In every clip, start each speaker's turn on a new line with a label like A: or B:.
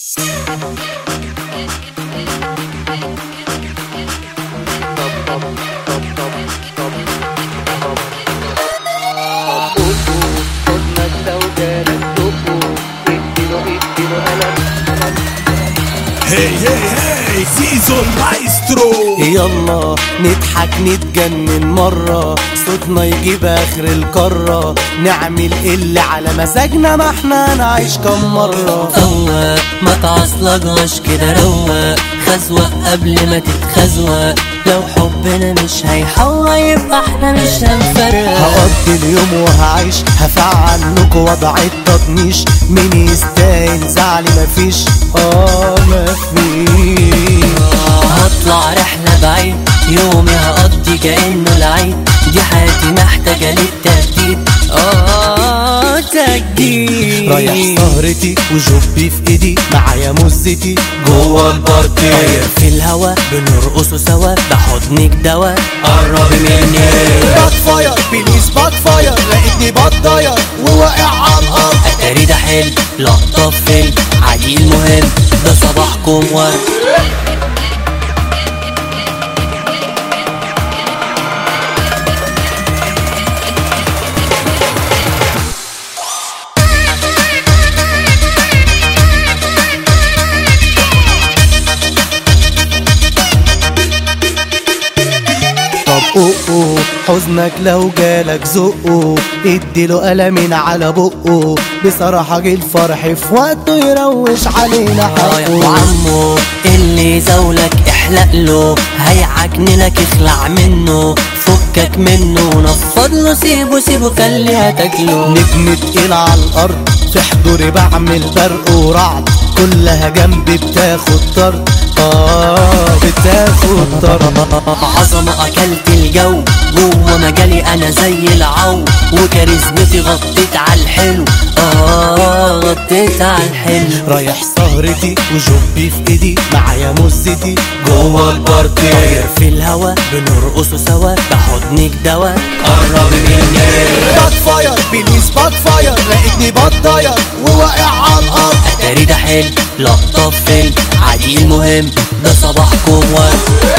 A: هي هي هي زيزو المايسترو
B: يلا نضحك نتجنن مرة صوتنا يجيب آخر القارة نعمل اللي على مزاجنا ما احنا نعيش كم مرة
C: فوق ما تعصلجش كده روق خزوق قبل ما تتخزوق لو حبنا مش هيحوق يبقى احنا مش هنفرق
B: هقضي اليوم وهعيش هفعل لكم وضع التطنيش مين يستاهل زعلي مفيش اه مفيش
C: هطلع رحلة بعيد يومي هقضي كأنه العيد دي حياتي محتاجة للتجديد اه تجديد
B: رايح سهرتي وجوبي في ايدي معايا مزتي جوه البارتي
C: في الهوا بنرقصوا سوا ده حضنك دوا قرب مني
B: باك فاير بليز باك فاير لقيتني بتضاير وواقع على الارض
C: اتاري ده حلم لقطة في فيلم عادي المهم ده صباحكم ورد
B: طب قوقو حزنك لو جالك زقه اديله قلمين على بقه بصراحة جه الفرح في وقته يروش علينا
C: اه يا ابو
B: حقه
C: عمو اللي زولك احلق له هيعجنلك اخلع منه فكك منه نفض له سيبه سيبه خليها تاكله
B: نجم تقيل على الارض في حضوري بعمل برق ورعد كلها جنبي بتاخد طرد اه بتاخد طرد
C: عظمة اكلت الجو جوه مجالي انا زي العو وكاريزمتي غطيت على الحلو اه غطيت على الحلو
B: رايح سهرتي وجوبي في ايدي معايا مزتي جوه البارتي
C: في الهوا بنرقصوا سوا بحضنك دوا قرب مني
B: باك فاير بليز باك فاير لقيتني بتضاير وواقع على الارض
C: اتاري ده حلم لقطة في فيلم عادي المهم ده صباحكم ورد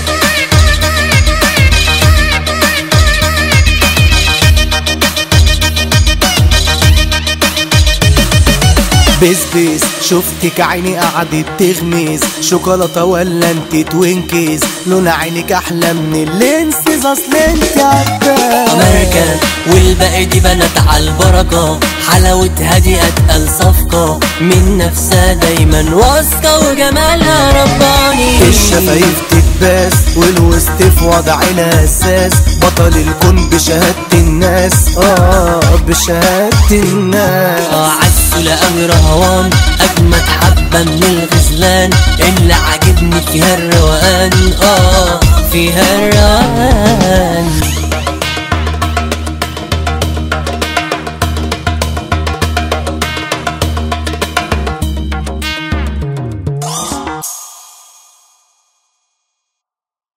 B: بيس بيس شفتك عيني قعدت تغمز شوكولاتة ولا انت توينكيز لون عينك احلى من اللينسز اصل انت عباس
C: امريكا والباقي دي بنات على البركة حلاوتها دي اتقل صفقة من نفسها دايما واثقة وجمالها رباني
B: الشفايف تتباس والوسط في وضعنا اساس بطل الكون بشهادة الناس اه بشهادة الناس
C: اه عسولة قوي رهوان اجمد حبة من الغزلان اللي عاجبني فيها الروقان اه فيها الروقان